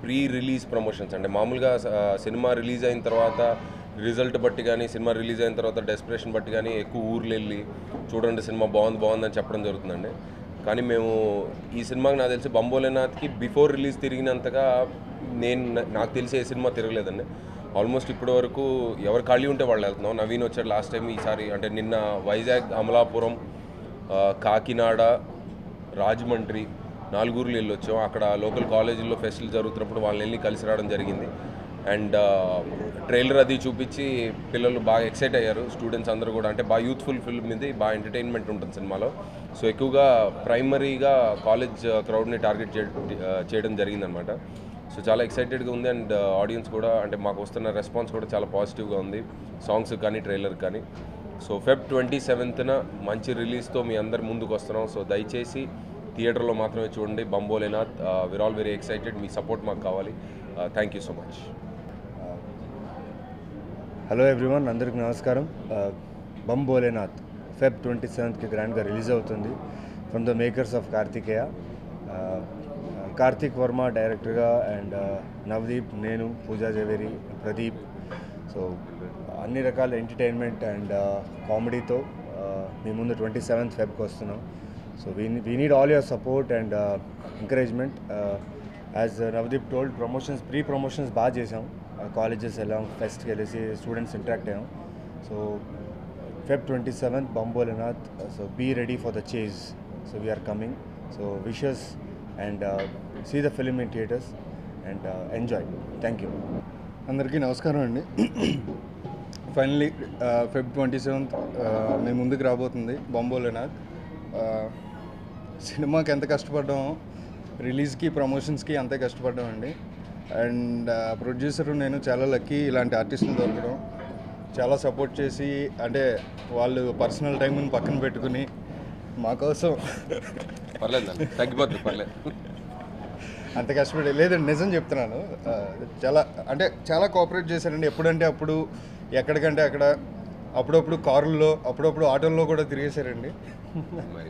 pre release promotions అంటే మామూలుగా ఆ, సినిమా రిలీజ్ అయిన తర్వాత రిజల్ట్ బట్టి కానీ సినిమా రిలీజ్ అయిన తర్వాత డెస్పిరేషన్ బట్టి కానీ ఎక్కువ ఊర్లు వెళ్ళి చూడండి సినిమా బాగుంది బాగుందని చెప్పడం జరుగుతుందండి కానీ మేము ఈ సినిమాకి నాకు తెలిసి బంబోలేనాథ్కి బిఫోర్ రిలీజ్ తిరిగినంతగా నేను నాకు తెలిసి ఏ సినిమా తిరగలేదండి ఆల్మోస్ట్ ఇప్పటి వరకు ఎవరు ఖాళీ ఉంటే వాళ్ళు వెళ్తున్నాం నవీన్ వచ్చాడు లాస్ట్ టైం ఈసారి అంటే నిన్న వైజాగ్ అమలాపురం ఆ, కాకినాడ రాజమండ్రి నాలుగూరులు వెళ్ళి వచ్చాం అక్కడ లోకల్ కాలేజీల్లో ఫెస్టివల్ జరుగుతున్నప్పుడు వాళ్ళని వెళ్ళి కలిసి రావడం జరిగింది అండ్ ట్రైలర్ అది చూపించి పిల్లలు బాగా ఎక్సైట్ అయ్యారు స్టూడెంట్స్ అందరూ కూడా అంటే బాగా యూత్ఫుల్ ఫిల్మ్ ఇది బాగా ఎంటర్టైన్మెంట్ ఉంటుంది సినిమాలో సో ఎక్కువగా ప్రైమరీగా కాలేజ్ క్రౌడ్ని టార్గెట్ చేయడం జరిగిందనమాట సో చాలా ఎక్సైటెడ్గా ఉంది అండ్ ఆడియన్స్ కూడా అంటే మాకు వస్తున్న రెస్పాన్స్ కూడా చాలా పాజిటివ్గా ఉంది సాంగ్స్ కానీ ట్రైలర్ కానీ సో ఫెబ్ ట్వంటీ సెవెంత్న మంచి రిలీజ్తో మీ అందరి ముందుకు వస్తున్నాం సో దయచేసి థియేటర్లో మాత్రమే చూడండి Bhum Bholenath we're all very excited మీ సపోర్ట్ మాకు కావాలి thank you so much hello everyone అందరికి నమస్కారం బమ్ భోలేనాథ్ ఫెబ్ ట్వంటీ సెవెంత్కి గ్రాండ్గా రిలీజ్ అవుతుంది from the makers of Karthikeya Karthik Varma డైరెక్టర్గా అండ్ నవదీప్ నేను పూజా జవేరి ప్రదీప్ సో అన్ని రకాల ఎంటర్టైన్మెంట్ అండ్ కామెడీతో మీ ముందు ట్వంటీ సెవెంత్ ఫెబ్కి వస్తున్నాం so we we need all your support and encouragement as Navdeep told promotions pre promotions బాగా చేసాం కాలేజెస్ వెళ్ళాం ఫెస్ట్కి వెళ్ళేసి స్టూడెంట్స్ ఇంటరాక్ట్ అయ్యాం so Feb twenty seventh Bhum Bholenath so be ready for the chase so we're coming so wishes and see the film in theatres and enjoy thank you అందరికీ నమస్కారం అండి finally Feb twenty seventh మీ ముందుకు రాబోతుంది బొంబోలేనాథ్ సినిమాకి ఎంత కష్టపడ్డామో రిలీజ్కి ప్రమోషన్స్కి అంతే కష్టపడ్డామండి అండ్ ప్రొడ్యూసర్ నేను చాలా లక్కీ ఇలాంటి ఆర్టిస్టులు దొరకడం చాలా సపోర్ట్ చేసి అంటే వాళ్ళు పర్సనల్ టైంని పక్కన పెట్టుకుని మా కోసం పర్లేదు అండి తగ్గిపోతుంది పర్లేదు అంత కష్టపడి లేదండి నిజం చెప్తున్నాను ఆ, చాలా అంటే చాలా కోఆపరేట్ చేశారండి ఎప్పుడంటే అప్పుడు ఎక్కడికంటే అక్కడ అప్పుడప్పుడు కారుల్లో అప్పుడప్పుడు ఆటోల్లో కూడా తిరిగేశారండి మరి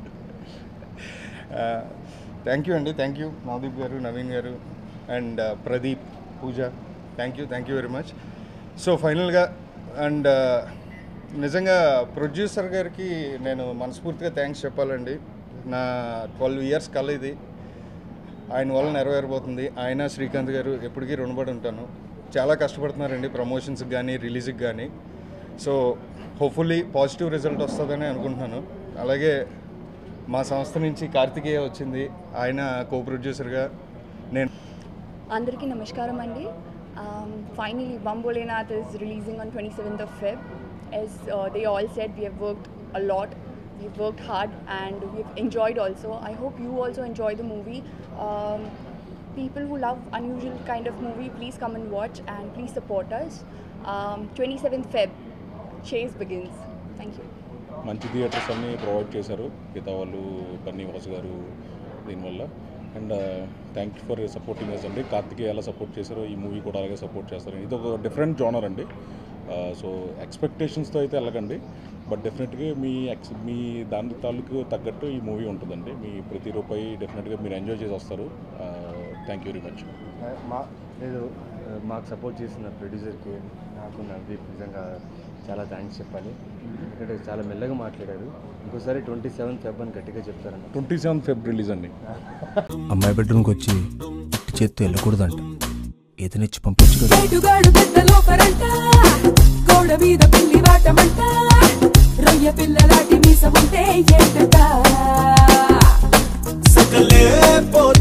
థ్యాంక్ యూ అండి thank you Navdeep garu Naveen garu and Pradeep Pooja thank you thank you very much so ఫైనల్గా అండ్ నిజంగా ప్రొడ్యూసర్ గారికి నేను మనస్ఫూర్తిగా థ్యాంక్స్ చెప్పాలండి నా ట్వెల్వ్ ఇయర్స్ కల ఇది ఆయన వల్ల నెరవేరబోతుంది ఆయన శ్రీకాంత్ గారు ఎప్పటికీ రుణపడి ఉంటాను చాలా కష్టపడుతున్నారండి ప్రమోషన్స్కి కానీ రిలీజ్కి కానీ సో హోప్ఫుల్లీ పాజిటివ్ రిజల్ట్ వస్తుందని అనుకుంటున్నాను అలాగే మా సంస్థ నుంచి కార్తికేయ వచ్చింది ఆయన కో ప్రొడ్యూసర్గా నేను అందరికీ నమస్కారం అండి finally Bhum Bholenath is releasing on twenty seventh of Feb as they all set we have worked a lot we've worked hard and we've enjoyed also i hope you also enjoy the movie um, people who love unusual kind of movie please come and watch and please support us um, 27th feb chase begins thank you మంచి theatres అన్నీ provide చేశారు గీతా వాళ్ళు బన్నీ వాసు గారు దీనివల్ల and thank you for supporting us అండి కార్తికేయ ఎలా support చేశారో ఈ movie కూడా అలాగే సపోర్ట్ చేస్తారు ఇది ఒక డిఫరెంట్ జోనర్ అండి సో ఎక్స్పెక్టేషన్స్తో అయితే వెళ్ళకండి బట్ డెఫినెట్గా మీ ఎక్స్ మీ దాని తాలూకు తగ్గట్టు ఈ మూవీ ఉంటుందండి మీ ప్రతి రూపాయి డెఫినెట్గా మీరు ఎంజాయ్ చేసి వస్తారు థ్యాంక్ యూ వెరీ మచ్ మా లేదు మాకు సపోర్ట్ చేసిన ప్రొడ్యూసర్కి నాకు నవదీప్ నిజంగా చాలా థ్యాంక్స్ చెప్పాలి ఎందుకంటే చాలా మెల్లగా మాట్లాడారు ఇంకోసారి ట్వంటీ సెవెంత్ ఫెబ్ అని గట్టిగా చెప్తారన్న ట్వంటీ సెవెన్ ఫెబ్ రిలీజ్ అండి అమ్మాయి బెడ్రూమ్కి వచ్చి ఇట్టి చేత్తో వెళ్ళకూడదంట ఈతనిచ్చి పంపించు కదా ఏటుగాడు పెద్ద లోపరంట గోడ మీద పిల్లి వాటమంట రొయ్య పిల్లలాంటి మీస ఉంటే ఏటట సకలే పోత